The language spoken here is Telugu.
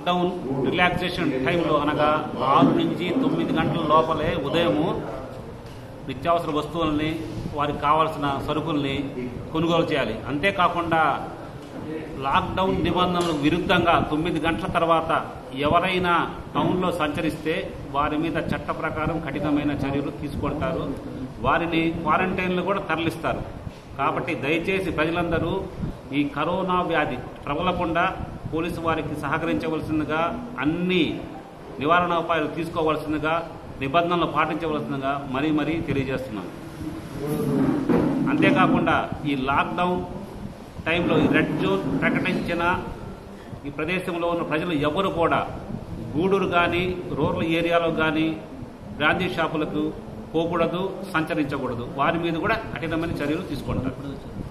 లాక్డౌన్ రిలాక్సేషన్ టైంలో అనగా ఆరు నుంచి తొమ్మిది గంటల లోపలే ఉదయము నిత్యావసర వస్తువుల్ని వారికి కావాల్సిన సరుకుల్ని కొనుగోలు చేయాలి అంతేకాకుండా లాక్డౌన్ నిబంధనలకు విరుద్ధంగా తొమ్మిది గంటల తర్వాత ఎవరైనా టౌన్లో సంచరిస్తే వారి మీద చట్ట ప్రకారం కఠినమైన చర్యలు తీసుకుంటారు వారిని క్వారంటైన్లు కూడా తరలిస్తారు కాబట్టి దయచేసి ప్రజలందరూ ఈ కరోనా వ్యాధి ప్రబలకుండా పోలీసు వారికి సహకరించవలసిందిగా అన్ని నివారణ ఉపాయాలు తీసుకోవాల్సిందిగా నిబంధనలు పాటించవలసిందిగా మరీ మరీ తెలియజేస్తున్నాను అంతేకాకుండా ఈ లాక్డౌన్ టైంలో ఈ రెడ్ జోన్ ప్రకటించిన ఈ ప్రదేశంలో ఉన్న ప్రజలు ఎవరు కూడా గూడూరు కానీ రూరల్ ఏరియాలో కానీ బ్రాందీ షాపులకు పోకూడదు సంచరించకూడదు వారి మీద కూడా కఠినమైన చర్యలు తీసుకుంటారు